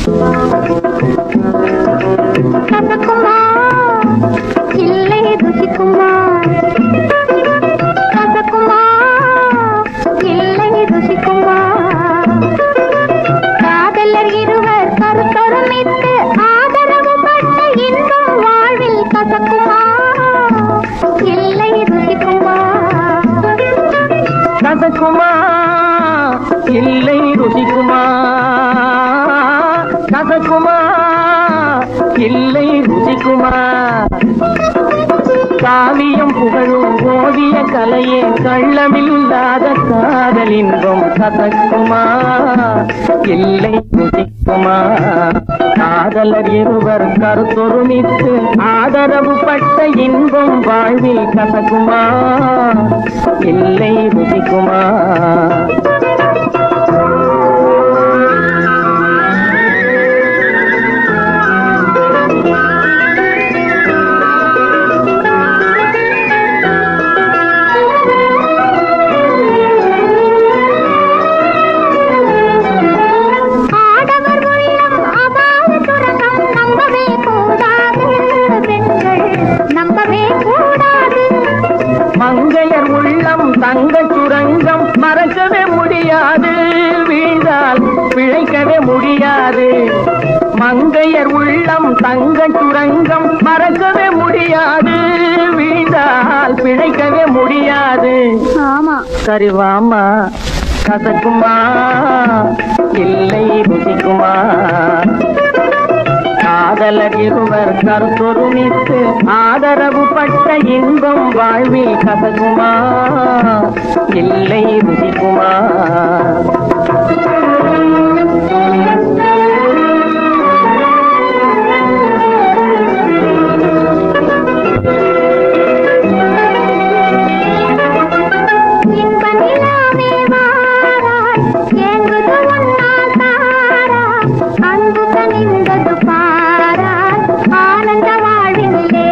கசக்குமா இல்லை ருசிக்குமா கசக்குமா இல்லை ருசிக்குமா காதலர் இருவர் கருத்தொருமித்து ஆதரவு பட்ட இன்பம் வாழ்வில் கசக்குமா இல்லை ருசிக்குமா கசக்குமா இல்லை ருசிக்குமா கசக்குமா இல்லை ருசிக்குமா காவியம் புகழும் ஓவிய கலையே கள்ளமில்லாத காதல் இன்பம் கசக்குமா இல்லை ருசிக்குமா காதலர் இருவர் கருத்தொருமித்து ஆதரவு பட்ட இன்பம் வாழ்வில் கசக்குமா இல்லை ருசிக்குமா ஆடவர் உள்ளம் அபார சுரங்கம் நம்பவே கூடாது பெண்கள் நம்பவே கூடாது மங்கையர் உள்ளம் தங்க சுரங்கம் மறக்கவே முடியாது வீழ்ந்தால் பிழைக்கவே முடியாது மங்கையர் உள்ளம் தங்க சுரங்கம் மறக்கவே முடியாது வீழ்ந்தால் பிழைக்கவே முடியாது ஆமா சரிவாமா கசக்குமா இல்லை ருசிக்குமா காதலர் இருவர் கருத்தொருமித்து ஆதரவு பட்ட இன்பம் வாழ்வில் கசக்குமா இல்லை ருசிக்குமா இன்ப நிலாவே வாராய் ஏங்குது உன்னால் தாராய் அன்பு கனிந்தது பாராய் ஆனந்த வாழ்வினிலே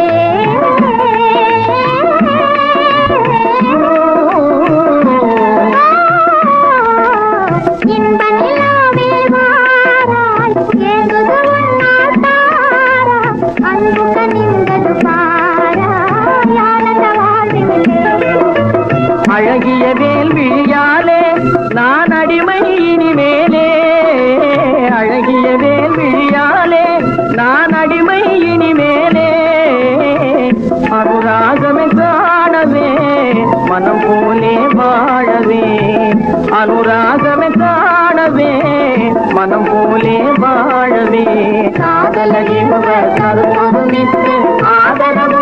இன்ப நிலாவே வாராய் ஏங்குது உன்னால் தாராய் அன்பு கனிந்தது பாராய் ஆனந்த வாழ்வினிலே அழகிய வேல் விழியாலே நான் அடிமை இனிமேலே அழகிய வேல் விழியாலே நான் அடிமை இனிமேலே அனுராகமே காணவே மனம் போலே வாழவே அனுராகமே காணவே மனம் போலே வாழவே காதல இவர் கருத்தொருமித்து ஆதரவு